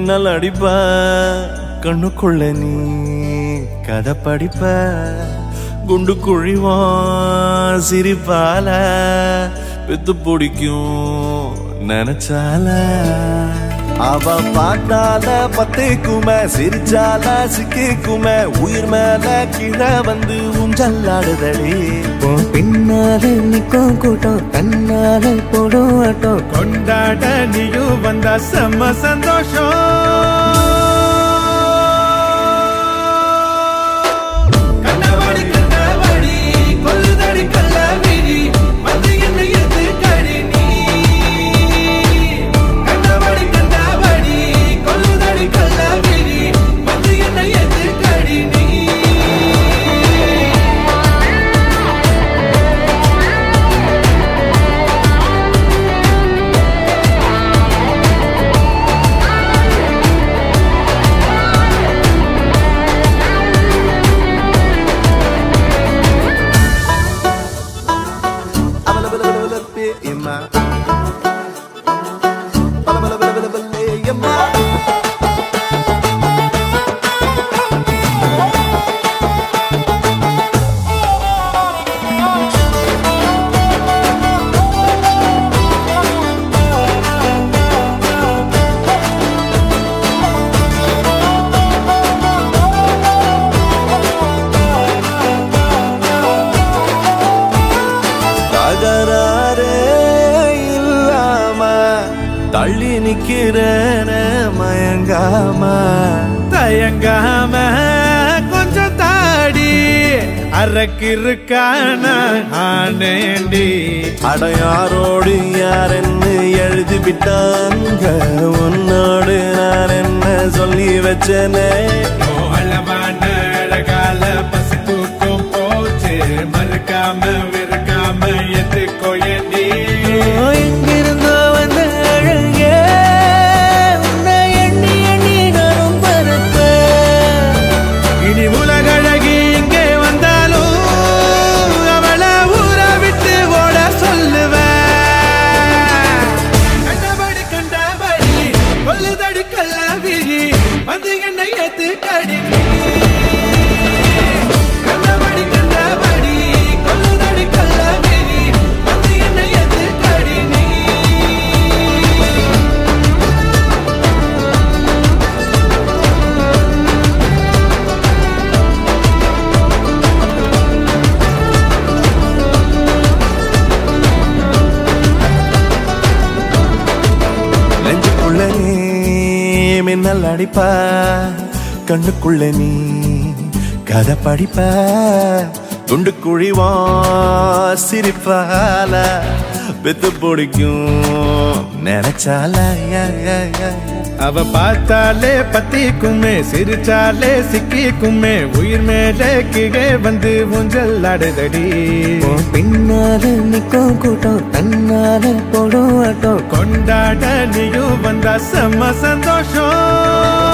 மின்னல் அடிப்ப கண்ணுக்குள்ள நீ கதை படிப்ப குண்டு குழிவான் சிரிப்பால பெத்து பிடிக்கும் நினைச்சால அவ பாட்டால பத்தேக்குமே சிரிச்சால சிக்கிக்குமே உயிர் மேல கீழே வந்து ஊஞ்சல்லாடுதடி உன் பின்னால நிக்கும் கூட்டம் தன்னால போடும் ஆட்டம் கொண்டாட நீயும் வந்தா செம்ம சந்தோஷம் கண்ணவாடி கண்ணவாடி கொல்லுதடி கள்ளவிழி வந்து என்னை எதிர்க்கடி நீ கண்ணவாடி கண்ணவாடி கொல்லுதடி கள்ளவிழி வந்து என்னை எதிர்க்கடி நீ தகராறே இல்லாம தள்ளி நிக்கிறேன மயங்காம தயங்காம கொஞ்சம் தாடி அரக்கிருக்கான ஆனேண்டி அடையாரோடு யார் என்ன எழுதி விட்டாங்க உன்னோடு நான் என்ன சொல்லி வச்சனே அளவான அழகால பசி தூக்கம் போச்சு மறுக்காம வெறுக்காம எதுக்கோ ஏண்டி எங்கிருந்தோ வந்த அழகே உன்னை எண்ணி எண்ணி நானும் பறப்பேன் இனி உலகழகி இங்கே வந்தாலும் அவளை ஊற விட்டு ஓட சொல்லுவேன் கண்டபடி கண்டபடி கொல்லுதடி கள்ளவிழி வந்து என்னை ஏத்து கடி கண்டபடி கண்டபடி கொல்லுதடி கள்ளவிழி வந்து என்னை ஏத்து கடி நீ நெஞ்சுக்குள்ள நீ மின்னல் அடிப்ப கண்ணுக்குள்ள நீ கதை படிப்ப துண்டு குழிவா சிரிப்பால பெத்து பிடிக்கும் நினைச்சால யா, யா, யா, யா. அவ பார்த்தாலே பத்திக்குமே சிரிச்சாலே சிக்கிக்குமே உயிர் மேலே கீழே வந்து ஊஞ்சல் ஆடுதடி உன் பின்னால நிக்கும் கூட்டம் தன்னால போடும் ஆட்டம் கொண்டாட நீயும் வந்தா செம்ம சந்தோஷம்